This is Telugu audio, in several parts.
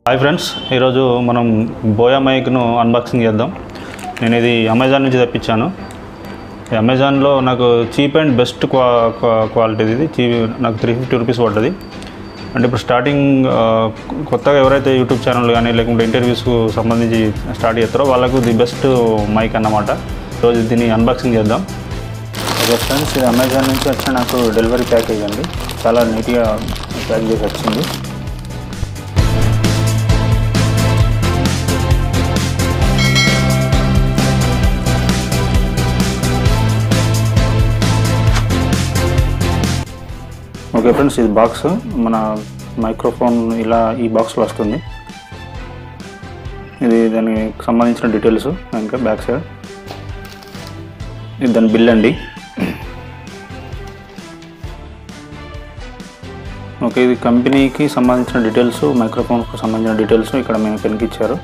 హాయ్ ఫ్రెండ్స్ ఈరోజు మనం బోయా మైక్ను అన్బాక్సింగ్ చేద్దాం నేను ఇది అమెజాన్ నుంచి తెప్పించాను ఈ అమెజాన్లో నాకు చీప్ అండ్ బెస్ట్ క్వా క్వా- క్వాలిటీది ఇది చీ నాకు త్రీ ఫిఫ్టీ రూపీస్ పడ్డది అంటే ఇప్పుడు స్టార్టింగ్ ఆ, కొత్తగా ఎవరైతే యూట్యూబ్ ఛానల్ కానీ లేకుంటే ఇంటర్వ్యూస్కు సంబంధించి స్టార్ట్ చేస్తారో వాళ్ళకు ది బెస్ట్ మైక్ అన్నమాట రోజు దీన్ని అన్బాక్సింగ్ చేద్దాం ఓకే ఫ్రెండ్స్ ఇది అమెజాన్ నుంచి వచ్చిన నాకు డెలివరీ ప్యాకేజ్ అండి చాలా నీట్గా ప్యాక్ చేసి వచ్చింది ఓకే ఫ్రెండ్స్ ఇది బాక్స్ మన మైక్రోఫోన్ ఇలా ఈ బాక్స్లో వస్తుంది ఇది దానికి సంబంధించిన డీటెయిల్స్ ఇంకా బ్యాక్ సైడ్ ఇది దాని బిల్ అండి ఓకే ఇది కంపెనీకి సంబంధించిన డీటెయిల్స్ మైక్రోఫోన్కి సంబంధించిన డీటెయిల్స్ ఇక్కడ మేము పెన్కి ఇచ్చారు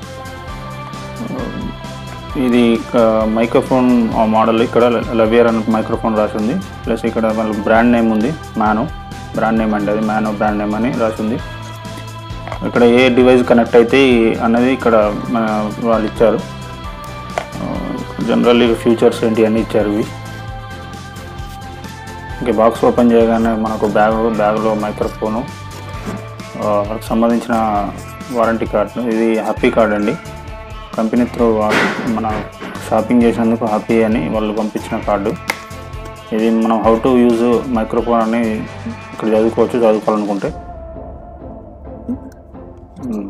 ఇది మైక్రోఫోన్ మోడల్ ఇక్కడ లవియర్ అనే మైక్రోఫోన్ రాసి ఉంది ప్లస్ ఇక్కడ వాళ్ళ బ్రాండ్ నేమ్ ఉంది మ్యానో బ్రాండ్ నేమ్ అండి అది మ్యానో బ్రాండ్ నేమ్ అని రాసి ఉంది ఇక్కడ ఏ డివైస్ కనెక్ట్ అయితే అన్నది ఇక్కడ మన వాళ్ళు ఇచ్చారు జనరల్లీ ఫ్యూచర్స్ ఏంటి అని ఇచ్చారు ఇవి ఇంకా బాక్స్ ఓపెన్ చేయగానే మనకు బ్యాగ్ బ్యాగ్లో మైక్రోఫోను ఆ, వాళ్ళకి సంబంధించిన వారంటీ కార్డు ఇది హ్యాపీ కార్డ్ అండి కంపెనీ త్రూ మన షాపింగ్ చేసినందుకు హ్యాపీ అని వాళ్ళు పంపించిన కార్డు ఇది మనం హౌ టు యూజ్ మైక్రోఫోన్ అని ఇక్కడ చదువుకోవచ్చు చదువుకోవాలనుకుంటే మ్మ్.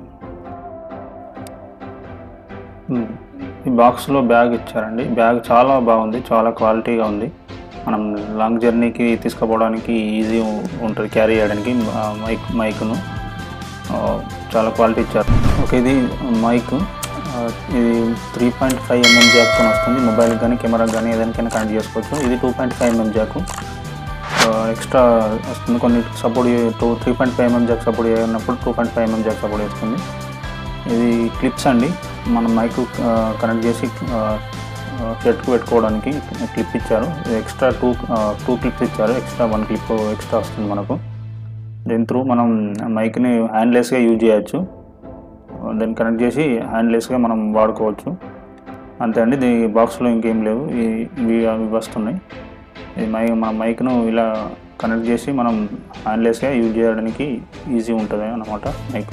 మ్మ్. ఈ బాక్స్లో బ్యాగ్ ఇచ్చారండి బ్యాగ్ చాలా బాగుంది చాలా క్వాలిటీగా ఉంది మనం లాంగ్ జర్నీకి తీసుకుపోవడానికి ఈజీ ఉంటుంది క్యారీ చేయడానికి ఆ, మైక్ మైక్ను ఆ, చాలా క్వాలిటీ ఇచ్చారు ఓకే ఇది మైక్ ఆ, ఇది త్రీ పాయింట్ ఫైవ్ ఎంఎం జాక్తో వస్తుంది మొబైల్కి కానీ కెమెరాకి కానీ ఏదానికైనా కనెక్ట్ చేసుకోవచ్చు ఇది two point five mm jack extra వస్తుంది కొన్ని support two three point five mm jack support చేయనప్పుడు two point five mm jack support చేస్తుంది ఇది క్లిప్స్ అండి మనం మైక్ కనెక్ట్ చేసి సెట్కు పెట్టుకోవడానికి క్లిప్ ఇచ్చారు ఇది ఎక్స్ట్రా టూ టూ క్లిప్స్ ఇచ్చారు ఎక్స్ట్రా వన్ క్లిప్ ఎక్స్ట్రా వస్తుంది మనకు దీని త్రూ మనం మైక్ని హ్యాండ్లెస్గా యూజ్ చేయొచ్చు దాన్ని కనెక్ట్ చేసి హ్యాండ్లెస్గా మనం వాడుకోవచ్చు అంతే అండి దీని బాక్స్లో ఇంకేం లేవు ఈ- ఇవి అవి వస్తున్నాయి ఈ మై మన మైక్ను ఇలా కనెక్ట్ చేసి మనం హ్యాండ్లెస్గా యూజ్ చేయడానికి ఈజీ ఉంటుంది అన్నమాట మైక్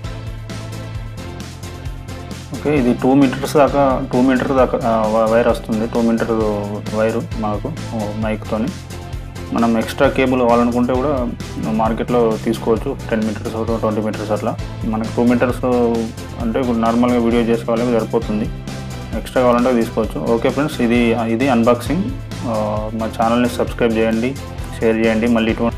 ఓకే ఇది టూ మీటర్స్ దాకా టూ మీటర్ దాకా ఆ, వ- వైర్ వస్తుంది టూ మీటర్ వైరు మాకు మైక్తోని మనం ఎక్స్ట్రా కేబుల్ కావాలనుకుంటే కూడా మార్కెట్లో తీసుకోవచ్చు టెన్ మీటర్స్ ట్వంటీ మీటర్స్ అట్లా మనకు టూ మీటర్స్ అంటే ఇప్పుడు నార్మల్గా వీడియో చేసుకోవాలి సరిపోతుంది ఎక్స్ట్రా కావాలంటే తీసుకోవచ్చు ఓకే ఫ్రెండ్స్ ఇది ఇది అన్బాక్సింగ్ మా ఛానల్ని సబ్స్క్రైబ్ చేయండి షేర్ చేయండి మళ్ళీ ఇటువంటి